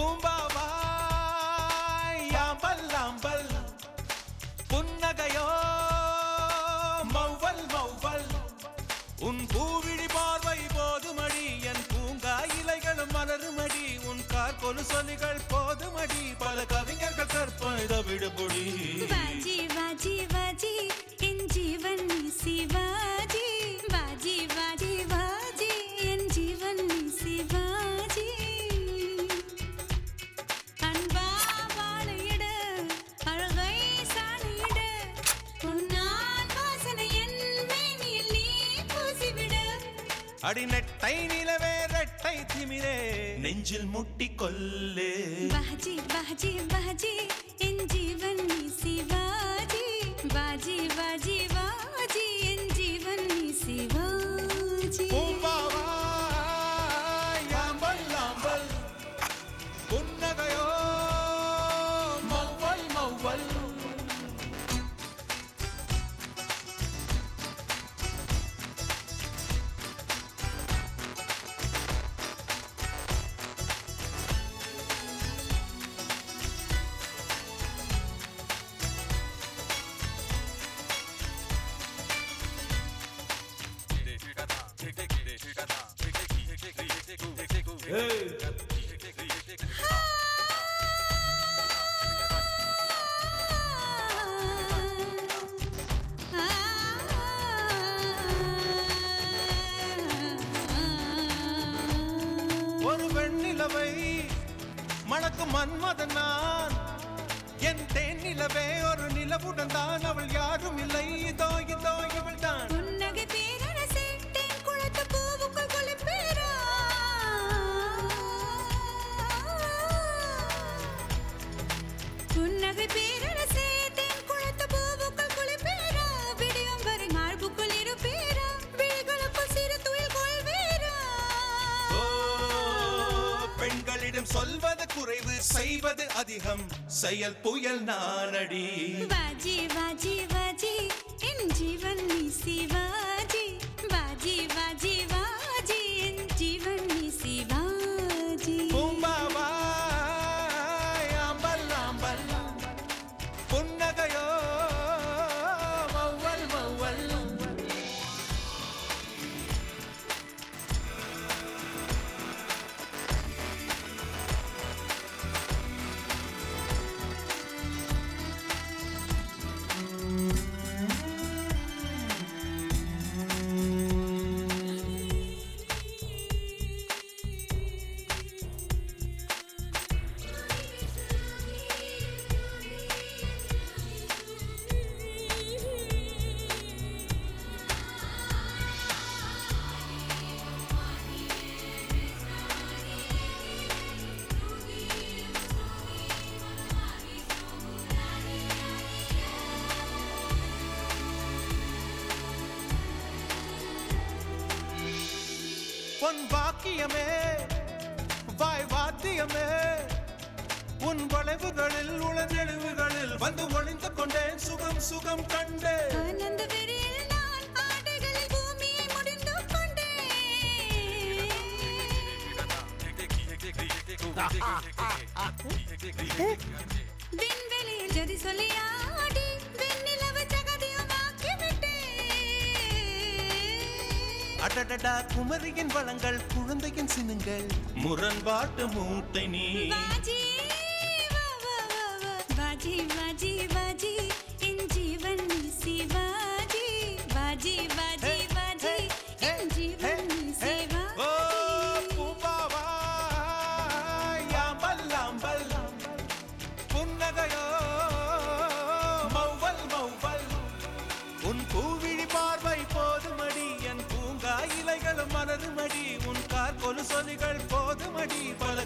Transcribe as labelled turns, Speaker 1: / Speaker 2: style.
Speaker 1: பூம்பாவாய் ஆம்பல் ஆம்பல் புன்னகையோ மௌவல் மௌவல் உன் பூவிழி பார்வை போதுமடி என் பூங்கா இலைகளும் மலருமடி உன் கார் கொலு சொலிகள் போதுமடி பல கவிஞர்கள் கற்பனை விடுபொடி
Speaker 2: बाजी बाजी बाजी என் ஜீவன் நீ சிவாஜி बाजी बाजी बाजी என் ஜீவன் நீ சிவாஜி அன்பா வாழையிட அழகை சாணியிட உன்னான் வாசனை என் மேனியில் நீ பூசிவிட
Speaker 1: அடி நெட்டை நிலவே ரெட்டை திமிரே நெஞ்சில் முட்டி கொல்லே
Speaker 2: बाजी बाजी बाजी என் ஜீவன் நீ சிவாஜி बाजी बाजी बाजी என் ஜீவன் நீ சிவாஜி
Speaker 1: பூம்பாவாய் ஆம்பல் ஆம்பல் புன்னகையோ மௌவல் மௌவல் ஒரு வெண்ணிலவை மணக்கும் மன்மதன் நான் என் தேனிலவே ஒரு நிலவுடன் தான் அவள் யாரும் இல்லை இதோ இதோ இவள் தான்
Speaker 2: புன்னகை பேரரசே தேன் குளத்து பூவுக்குள் குளிப்பேரா புன்னகை பேரரசே தேன் குளத்து பூவுக்குள் குளிப்பேரா விடியும் வரை மார்புக்குள் இருப்பேரா விழிகளுக்குள் சிறு துயில் கொள்வேரா
Speaker 1: ஓ, பெண்களிடம் சொல்வது குறைவு செய்வது அதிகம் செயல் புயல் நானடி
Speaker 2: बाजी बाजी बाजी इन जीवन नी शिवाजी बाजी बाजी बाजी इन जीवन नी शिवाजी
Speaker 1: பூம்பாவாய் ஆம்பல் ஆம்பல் புன்னகையோ மௌவல் மௌவல் பொன் வாக்கியமே வாய் வாத்தியமே உன் வளைவுகளில் உளநெழுவுகளில் வந்து ஒளிந்து கொண்டேன் சுகம் சுகம் கண்டேன்
Speaker 2: ஆனந்த வெறியில் நான் ஆடைகளில் பூமியை முடிந்து கொண்டேன் விண்வெளியில் ஜதி சொல்லி ஆடி வெண்ணிலவு ஜகதியமாக்கி விட்டேன்
Speaker 1: அடடடா குமரியின் வளங்கள் குழந்தையின் சினுங்கள் முரண்பாட்டு மூட்டை நீ
Speaker 2: बाजी वा वा वा वा बाजी बाजी बाजी इन जीवन नी शिवाजी बाजी बाजी बाजी इन जीवन नी
Speaker 1: ஓ
Speaker 2: शिवाजी
Speaker 1: பூம்பாவாய் ஆம்பல் ஆம்பல் புன்னகையோ மௌவல் மௌவல் உன் பூவிழி பார்வை போதுமடி என் பூங்கா இலைகளும் மலருமடி உன் கார் கொலு சொலிகள் போதுமடி பல